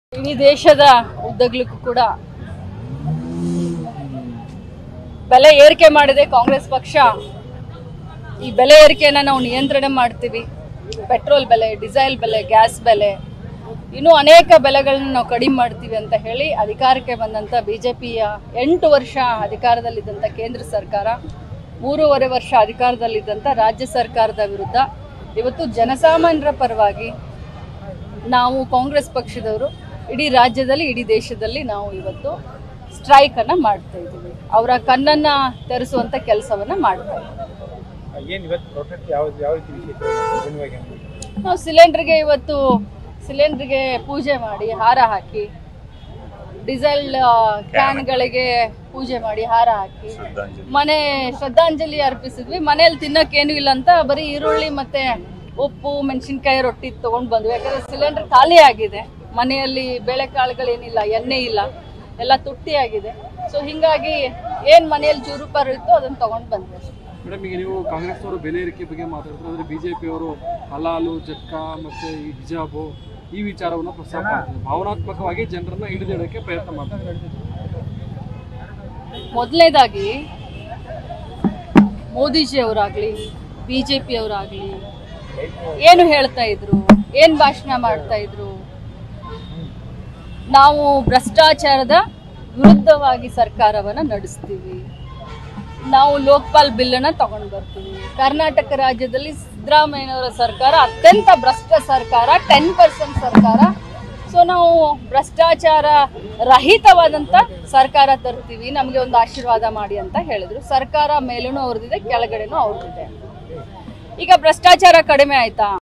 ಇಡೀ ದೇಶದ ಉದ್ದಗ್ಲಿಕ್ಕೂ ಕೂಡ ಬೆಲೆ ಏರಿಕೆ ಮಾಡಿದೆ ಕಾಂಗ್ರೆಸ್ ಪಕ್ಷ ಈ ಬೆಲೆ ಏರಿಕೆಯನ್ನ ನಾವು ನಿಯಂತ್ರಣ ಮಾಡ್ತೀವಿ ಪೆಟ್ರೋಲ್ ಬೆಲೆ ಡೀಸೆಲ್ ಬೆಲೆ ಗ್ಯಾಸ್ ಬೆಲೆ ಇನ್ನೂ ಅನೇಕ ಬೆಲೆಗಳನ್ನ ನಾವು ಕಡಿಮೆ ಮಾಡ್ತೀವಿ ಅಂತ ಹೇಳಿ ಅಧಿಕಾರಕ್ಕೆ ಬಂದಂಥ ಬಿ ಜೆ ಪಿಯ ಎಂಟು ವರ್ಷ ಅಧಿಕಾರದಲ್ಲಿದ್ದಂಥ ಕೇಂದ್ರ ಸರ್ಕಾರ ಮೂರುವರೆ ವರ್ಷ ಅಧಿಕಾರದಲ್ಲಿದ್ದಂಥ ರಾಜ್ಯ ಸರ್ಕಾರದ ವಿರುದ್ಧ ಇವತ್ತು ಜನಸಾಮಾನ್ಯರ ಪರವಾಗಿ ನಾವು ಕಾಂಗ್ರೆಸ್ ಪಕ್ಷದವರು ಇಡೀ ರಾಜ್ಯದಲ್ಲಿ ಇಡೀ ದೇಶದಲ್ಲಿ ನಾವು ಇವತ್ತು ಸ್ಟ್ರೈಕ್ ಅನ್ನ ಮಾಡ್ತಾ ಇದ್ದೀವಿ ಅವರ ಕಣ್ಣನ್ನ ತೆರೆಸುವಂತ ಕೆಲಸವನ್ನ ಮಾಡ್ತಾ ಇದ್ದೀವಿ ಏನ್ ಇವತ್ತು ಪ್ರೊಟೆಸ್ಟ್ ಯಾವ ಯಾವ ರೀತಿ ವಿಶೇಷ ಧನ್ಯವಾದ ನಾವು ಸಿಲಿಂಡರ್ಗೆ ಇವತ್ತು ಸಿಲಿಂಡರ್ಗೆ ಪೂಜೆ ಮಾಡಿ ಹಾರ ಹಾಕಿ ಡೀಸೆಲ್ ಕ್ಯಾನ್ಗಳಿಗೆ ಪೂಜೆ ಮಾಡಿ ಹಾರ ಹಾಕಿ ಮನೆ ಶ್ರದ್ಧಾಂಜಲಿ ಅರ್ಪಿಸಿದ್ವಿ ಮನೇಲಿ ತಿನ್ನಕ್ಕೇನು ಇಲ್ಲ ಅಂತ ಬರೀ ಈರುಳ್ಳಿ ಮತ್ತೆ ಉಪ್ಪು ಮೆಣಸಿನ್ಕಾಯಿ ರೊಟ್ಟಿ ತಗೊಂಡ್ ಬಂದ್ವಿ ಯಾಕಂದ್ರೆ ಸಿಲಿಂಡರ್ ಖಾಲಿ ಆಗಿದೆ ಮನೆಯಲ್ಲಿ ಬೇಳೆಕಾಳುಗಳೇನಿಲ್ಲ ಎಣ್ಣೆ ಇಲ್ಲ ಎಲ್ಲ ತುಟ್ಟಿ ಆಗಿದೆ ಸೊ ಹಿಂಗಾಗಿ ಏನ್ ಮನೆಯಲ್ಲಿ ಚೂರುಪಾರು ಇತ್ತು ಅದನ್ನ ತಗೊಂಡ್ ಬಂದ್ವಿ ಅಷ್ಟೇ. ಮೇಡಮ್ ಈಗ ನೀವು ಕಾಂಗ್ರೆಸ್ ಅವರು ಬೆಲೆ ಏರಿಕೆ ಬಗ್ಗೆ ಮಾತಾಡ್ತಾರೆ ಅಂದ್ರೆ ಬಿಜೆಪಿ ಅವರು ಹಲಾಲು ಜಟ್ಕಾ ಮತ್ತೆ ಈ ಹಿಜಾಬು ಈ ವಿಚಾರವನ್ನು ಪ್ರಸ್ತಾಪ ಮಾಡ್ತಾರೆ ಭಾವನಾತ್ಮಕವಾಗಿ ಜನರನ್ನ ಹಿಡಿದಿಡಕ್ಕೆ ಪ್ರಯತ್ನ ಮಾಡ್ತಾರೆ ಮೊದಲನೇದಾಗಿ ಮೋದಿಜಿ ಅವರಾಗ್ಲಿ ಬಿ ಜೆ ಪಿ ಅವರಾಗ್ಲಿ ಏನು ಹೇಳ್ತಾ ಇದ್ರು ಏನ್ ಭಾಷಣ ಮಾಡ್ತಾ ಇದ್ರು ನಾವು ಭ್ರಷ್ಟಾಚಾರದ ವಿರುದ್ಧವಾಗಿ ಸರ್ಕಾರವನ್ನ ನಡೆಸ್ತೀವಿ ನಾವು ಲೋಕಪಾಲ್ ಬಿಲ್ಲನ್ನ ತಗೊಂಡು ಬರ್ತೀವಿ ಕರ್ನಾಟಕ ರಾಜ್ಯದಲ್ಲಿ ಸಿದ್ದರಾಮಯ್ಯನವರ ಸರ್ಕಾರ ಅತ್ಯಂತ ಭ್ರಷ್ಟ ಸರ್ಕಾರ ಟೆನ್ ಪರ್ಸೆಂಟ್ ಸರ್ಕಾರ ಸೊ ನಾವು ಭ್ರಷ್ಟಾಚಾರ ರಹಿತವಾದಂತ ಸರ್ಕಾರ ತರ್ತೀವಿ ನಮಗೆ ಒಂದು ಆಶೀರ್ವಾದ ಮಾಡಿ ಅಂತ ಹೇಳಿದ್ರು ಸರ್ಕಾರ ಮೇಲೂ ಅವ್ರದ್ದಿದೆ ಕೆಳಗಡೆನೂ ಅವ್ರದ್ದಿದೆ ಈಗ ಭ್ರಷ್ಟಾಚಾರ ಕಡಿಮೆ ಆಯ್ತಾ